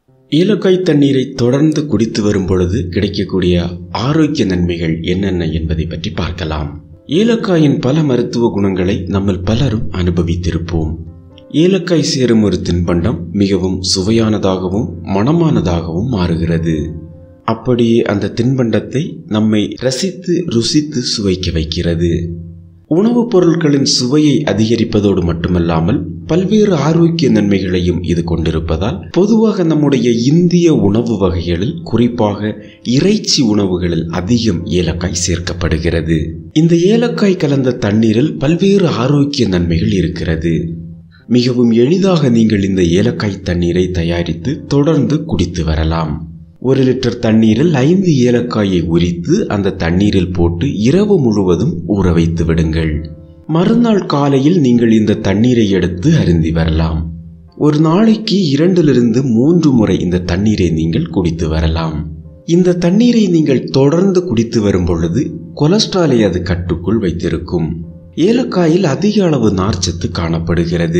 ஏலக்காய் தண்ணீரை தொடர்ந்து குடித்து வரும் பொழுது கிடைக்கக்கூடிய ஆரோக்கிய நன்மைகள் என்னென்ன என்பதை பற்றி பார்க்கலாம் ஏலக்காயின் பல மருத்துவ குணங்களை நம்மில் பலரும் அனுபவித்திருப்போம் ஏலக்காய் சேரும் ஒரு தின்பண்டம் மிகவும் சுவையானதாகவும் மணமானதாகவும் மாறுகிறது அப்படியே அந்த தின்பண்டத்தை நம்மை ரசித்து ருசித்து சுவைக்க வைக்கிறது உணவுப் பொருட்களின் சுவையை அதிகரிப்பதோடு மட்டுமல்லாமல் பல்வேறு ஆரோக்கிய நன்மைகளையும் இது கொண்டிருப்பதால் பொதுவாக நம்முடைய இந்திய உணவு வகைகளில் குறிப்பாக இறைச்சி உணவுகளில் அதிகம் ஏலக்காய் சேர்க்கப்படுகிறது இந்த ஏலக்காய் கலந்த தண்ணீரில் பல்வேறு ஆரோக்கிய நன்மைகள் இருக்கிறது மிகவும் எளிதாக நீங்கள் இந்த ஏலக்காய் தண்ணீரை தயாரித்து தொடர்ந்து குடித்து வரலாம் ஒரு லிட்டர் தண்ணீரில் ஐந்து ஏலக்காயை உரித்து அந்த தண்ணீரில் போட்டு இரவு முழுவதும் ஊற வைத்து விடுங்கள் மறுநாள் காலையில் நீங்கள் இந்த தண்ணீரை எடுத்து அருந்தி வரலாம் ஒரு நாளைக்கு இரண்டிலிருந்து மூன்று முறை இந்த தண்ணீரை நீங்கள் குடித்து வரலாம் இந்த தண்ணீரை நீங்கள் தொடர்ந்து குடித்து வரும் பொழுது கொலஸ்ட்ராலை அது கட்டுக்குள் வைத்திருக்கும் ஏலக்காயில் அதிக அளவு நார்ச்சத்து காணப்படுகிறது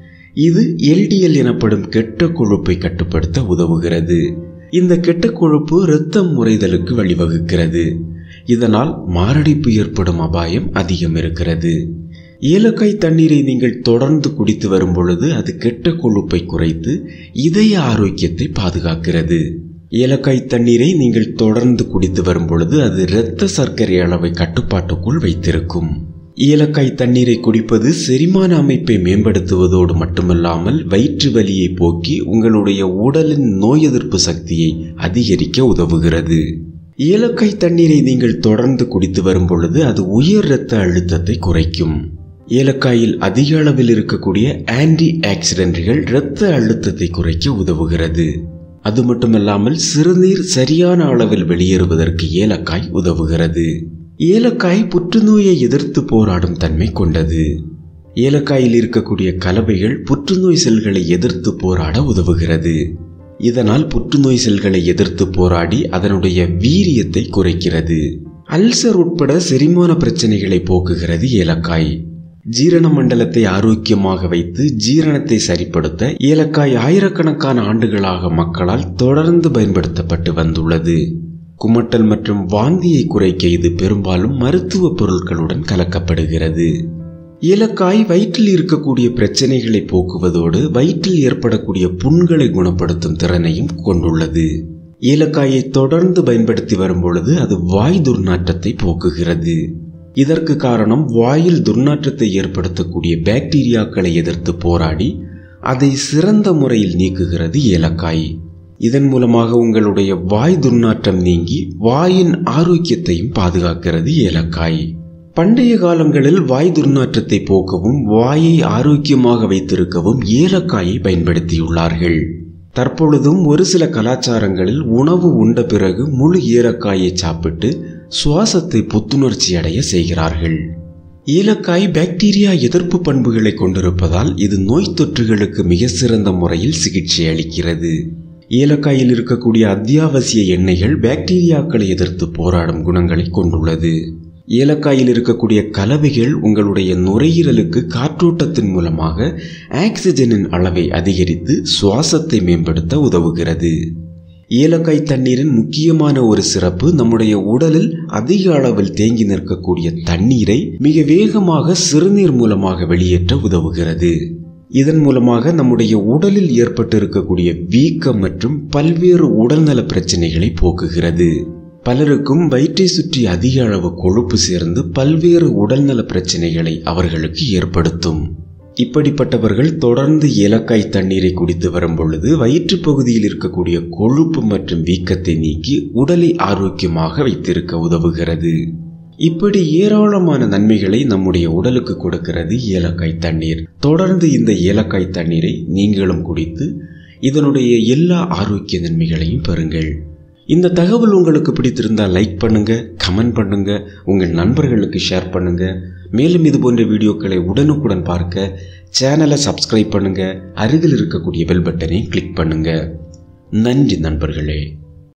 இது எல்டிஎல் எனப்படும் கெட்ட கொழுப்பை கட்டுப்படுத்த உதவுகிறது இந்த கெட்ட கொழுப்பு இரத்தம் முறைதலுக்கு வழிவகுக்கிறது இதனால் மாரடைப்பு ஏற்படும் அபாயம் அதிகம் இருக்கிறது ஏலக்காய் தண்ணீரை நீங்கள் தொடர்ந்து குடித்து வரும் பொழுது அது கெட்ட கொழுப்பை குறைத்து இதய ஆரோக்கியத்தை பாதுகாக்கிறது ஏலக்காய் தண்ணீரை நீங்கள் தொடர்ந்து குடித்து வரும் பொழுது அது இரத்த சர்க்கரை அளவை கட்டுப்பாட்டுக்குள் வைத்திருக்கும் ஏலக்காய் தண்ணீரை குடிப்பது செரிமான அமைப்பை மேம்படுத்துவதோடு மட்டுமல்லாமல் வயிற்று வலியை போக்கி உங்களுடைய உடலின் நோய் எதிர்ப்பு சக்தியை அதிகரிக்க உதவுகிறது ஏலக்காய் தண்ணீரை நீங்கள் தொடர்ந்து குடித்து வரும் பொழுது அது உயர் இரத்த அழுத்தத்தை குறைக்கும் ஏலக்காயில் அதிக அளவில் இருக்கக்கூடிய ஆன்டி ஆக்சிடென்ட்கள் இரத்த அழுத்தத்தை குறைக்க உதவுகிறது அது மட்டுமல்லாமல் சிறுநீர் சரியான அளவில் வெளியேறுவதற்கு ஏலக்காய் உதவுகிறது ஏலக்காய் புற்றுநோயை எதிர்த்து போராடும் தன்மை கொண்டது ஏலக்காயில் இருக்கக்கூடிய கலவைகள் புற்றுநோய் செல்களை எதிர்த்து போராட உதவுகிறது இதனால் புற்றுநோய் செல்களை எதிர்த்து போராடி அதனுடைய வீரியத்தை குறைக்கிறது அல்சர் உட்பட செரிமான பிரச்சனைகளை போக்குகிறது ஏலக்காய் ஜீரண மண்டலத்தை ஆரோக்கியமாக வைத்து ஜீரணத்தை சரிப்படுத்த ஏலக்காய் ஆயிரக்கணக்கான ஆண்டுகளாக மக்களால் தொடர்ந்து பயன்படுத்தப்பட்டு வந்துள்ளது குமட்டல் மற்றும் வாந்தியை குறைக்க இது பெரும்பாலும் மருத்துவ பொருட்களுடன் கலக்கப்படுகிறது ஏலக்காய் வயிற்றில் இருக்கக்கூடிய பிரச்சனைகளை போக்குவதோடு வயிற்றில் ஏற்படக்கூடிய புண்களை குணப்படுத்தும் திறனையும் கொண்டுள்ளது ஏலக்காயை தொடர்ந்து பயன்படுத்தி வரும் பொழுது அது வாய் துர்நாற்றத்தை போக்குகிறது இதற்கு காரணம் வாயில் துர்நாற்றத்தை ஏற்படுத்தக்கூடிய பாக்டீரியாக்களை எதிர்த்து போராடி அதை சிறந்த முறையில் நீக்குகிறது ஏலக்காய் இதன் மூலமாக உங்களுடைய வாய் துர்நாற்றம் நீங்கி வாயின் ஆரோக்கியத்தையும் பாதுகாக்கிறது ஏலக்காய் பண்டைய காலங்களில் வாய் துர்நாற்றத்தை போக்கவும் வாயை ஆரோக்கியமாக வைத்திருக்கவும் ஏலக்காயை பயன்படுத்தியுள்ளார்கள் தற்பொழுதும் ஒரு சில கலாச்சாரங்களில் உணவு உண்ட பிறகு முழு ஏலக்காயை சாப்பிட்டு சுவாசத்தை புத்துணர்ச்சி அடைய செய்கிறார்கள் ஏலக்காய் பாக்டீரியா எதிர்ப்பு பண்புகளை கொண்டிருப்பதால் இது நோய் தொற்றுகளுக்கு மிக சிறந்த முறையில் சிகிச்சை அளிக்கிறது ஏலக்காயில் இருக்கக்கூடிய அத்தியாவசிய எண்ணெய்கள் பாக்டீரியாக்களை எதிர்த்து போராடும் குணங்களை கொண்டுள்ளது ஏலக்காயில் இருக்கக்கூடிய கலவைகள் உங்களுடைய நுரையீரலுக்கு காற்றோட்டத்தின் மூலமாக ஆக்சிஜனின் அளவை அதிகரித்து சுவாசத்தை மேம்படுத்த உதவுகிறது ஏலக்காய் தண்ணீரின் முக்கியமான ஒரு சிறப்பு நம்முடைய உடலில் அதிக அளவில் தேங்கி நிற்கக்கூடிய தண்ணீரை மிக வேகமாக சிறுநீர் மூலமாக வெளியேற்ற உதவுகிறது இதன் மூலமாக நம்முடைய உடலில் ஏற்பட்டு இருக்கக்கூடிய வீக்கம் மற்றும் பல்வேறு உடல்நல பிரச்சனைகளை போக்குகிறது பலருக்கும் வயிற்றை சுற்றி அதிக அளவு கொழுப்பு சேர்ந்து பல்வேறு உடல்நல பிரச்சனைகளை அவர்களுக்கு ஏற்படுத்தும் இப்படிப்பட்டவர்கள் தொடர்ந்து ஏலக்காய் தண்ணீரை குடித்து வரும் பொழுது வயிற்று பகுதியில் இருக்கக்கூடிய கொழுப்பு மற்றும் வீக்கத்தை நீக்கி உடலை ஆரோக்கியமாக வைத்திருக்க உதவுகிறது இப்படி ஏராளமான நன்மைகளை நம்முடைய உடலுக்கு கொடுக்கிறது ஏலக்காய் தண்ணீர் தொடர்ந்து இந்த ஏலக்காய் தண்ணீரை நீங்களும் குடித்து இதனுடைய எல்லா ஆரோக்கிய நன்மைகளையும் பெறுங்கள் இந்த தகவல் உங்களுக்கு பிடித்திருந்தால் லைக் பண்ணுங்க கமெண்ட் பண்ணுங்க உங்கள் நண்பர்களுக்கு ஷேர் பண்ணுங்க மேலும் இது போன்ற வீடியோக்களை உடனுக்குடன் பார்க்க சேனலை சப்ஸ்கிரைப் பண்ணுங்க அருகில் இருக்கக்கூடிய பெல் பட்டனை கிளிக் பண்ணுங்க நன்றி நண்பர்களே